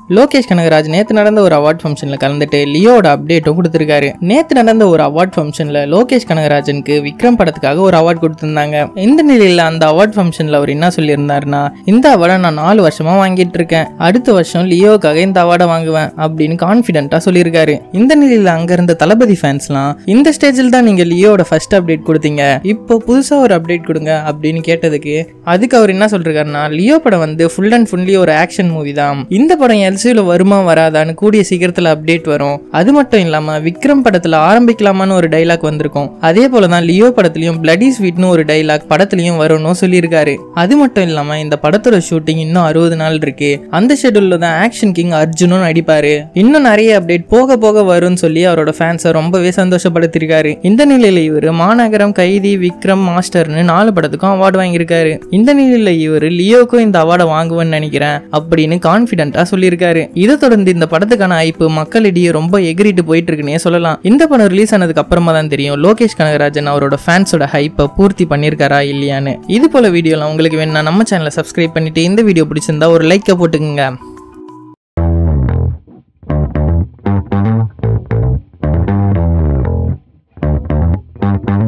லோகேஷ் கனகராஜ் நேத்து நடந்த ஒரு அவார்ட் ஃபங்க்ஷன்ல கலந்துட்டு லியோட அப்டேட்டும் கொடுத்திருக்காரு நேத்து நடந்த ஒரு அவார்ட் ஃபங்க்ஷன்ல லோகேஷ் கனகராஜனுக்கு விக்ரம் படத்துக்காக ஒரு அவார்ட் கொடுத்திருந்தாங்க இந்த நிலையில அந்த அவார்ட் ஃபங்க்ஷன்ல அவர் என்ன சொல்லியிருந்தாருன்னா இந்த அவார்டை நான் நாலு வருஷமா வாங்கிட்டு இருக்கேன் அடுத்த வருஷம் லியோக்காக இந்த அவார்டை வாங்குவேன் அப்படின்னு கான்ஃபிடென்ட்டா சொல்லியிருக்காரு இந்த நிலையில அங்க இருந்த தளபதி ஃபேன்ஸ்லாம் இந்த ஸ்டேஜில் தான் நீங்க லியோட ஃபர்ஸ்ட் அப்டேட் கொடுத்தீங்க இப்போ புதுசா ஒரு அப்டேட் கொடுங்க அப்படின்னு கேட்டதுக்கு அதுக்கு அவர் என்ன சொல்றாருன்னா லியோ படம் வந்து ஃபுல் அண்ட் ஃபுல்லி ஒரு ஆக்ஷன் மூவி தான் இந்த படம் எல்சியூல வருமா வராதான்னு கூடிய சீக்கிரத்துல அப்டேட் வரும் அது மட்டும் இல்லாம விக்ரம் படத்துல ஆரம்பிக்கலாமான்னு ஒரு டைலாக் வந்திருக்கும் அதே போல தான் லியோ படத்துலயும் பிளடி ஸ்வீட்னு ஒரு டைலாக் படத்துலயும் வரும்னு சொல்லியிருக்காரு அது மட்டும் இல்லாம இந்த படத்தோட ஷூட்டிங் இன்னும் அறுபது நாள் இருக்கு அந்த ஷெட்யூல்ல தான் ஆக்ஷன் கிங் அர்ஜுனும் நடிப்பாரு இன்னும் நிறைய அப்டேட் போக போக வரும்னு சொல்லி அவரோட ஃபேன்ஸை ரொம்பவே சந்தோஷப்படுத்திருக்காரு இந்த நிலையில இவர் மாநகரம் கைதி விக்ரம் மாஸ்டர்னு நாலு படத்துக்கும் அவார்டு வாங்கியிருக்காரு இந்த நிலையில இவர் லியோக்கும் இந்த அவார்டை வாங்குவேன்னு நினைக்கிறேன் அப்படின்னு கான்பிடென்ட்டா சொல்லியிருக்காரு இதை தொடர்ந்து இந்த படத்துக்கான ஐப்பு மக்களிடையே ரொம்ப எகிரிட்டு போயிட்டு இருக்குன்னே சொல்லலாம் இந்த படம் ரிலீஸ் ஆனதுக்கு அப்புறமா தான் தெரியும் லோகேஷ் கனகராஜன் அவரோட ஃபேன்ஸோட ஹைப்பை பூர்த்தி பண்ணியிருக்காரா இல்லையான்னு இது போல வீடியோலாம் உங்களுக்கு வேணும்னா நம்ம சேனலை சப்ஸ்கிரைப் பண்ணிட்டு இந்த வீடியோ பிடிச்சிருந்தா ஒரு லைக்கை போட்டுக்கோங்க